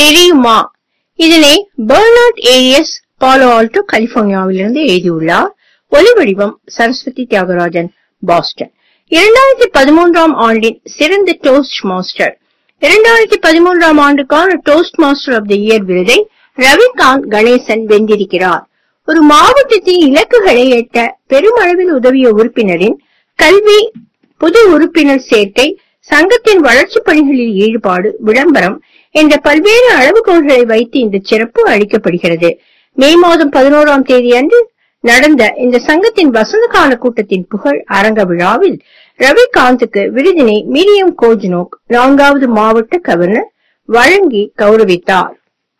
தெரியுமா இதனை Bernard Arias Palo Alto கலிபோர்னியாவிலிருந்து எழுதியுள்ளார் ஒலி வடிவம் சரஸ்வதி தியாகராஜன் பாஸ்டன் இரண்டாயிரத்தி பதிமூன்றாம் ஆண்டின் சிறந்த டோஸ்ட் மாஸ்டர் இரண்டாயிரத்தி பதிமூன்றாம் ஆண்டுக்கான toast master of the year விருதை ரவிகாந்த் கணேசன் வென்றிருக்கிறார் ஒரு மாவட்டத்தின் இலக்குகளை எட்ட பெருமளவில் உதவிய உறுப்பினரின் கல்வி புது உறுப்பினர் சேர்க்கை சங்கத்தின் வளர்ச்சி பணிகளில் ஈடுபாடு விளம்பரம் என்ற பல்வேறு அளவுகோல்களை வைத்து இந்த சிறப்பு அளிக்கப்படுகிறது மே மாதம் பதினோராம் தேதி அன்று நடந்த இந்த சங்கத்தின் வசந்த கால கூட்டத்தின் புகழ் அரங்க விழாவில் ரவிகாந்துக்கு விருதினை மிரியம் கோஜ்னோக் நான்காவது மாவட்ட கவர்னர் வழங்கி கௌரவித்தார்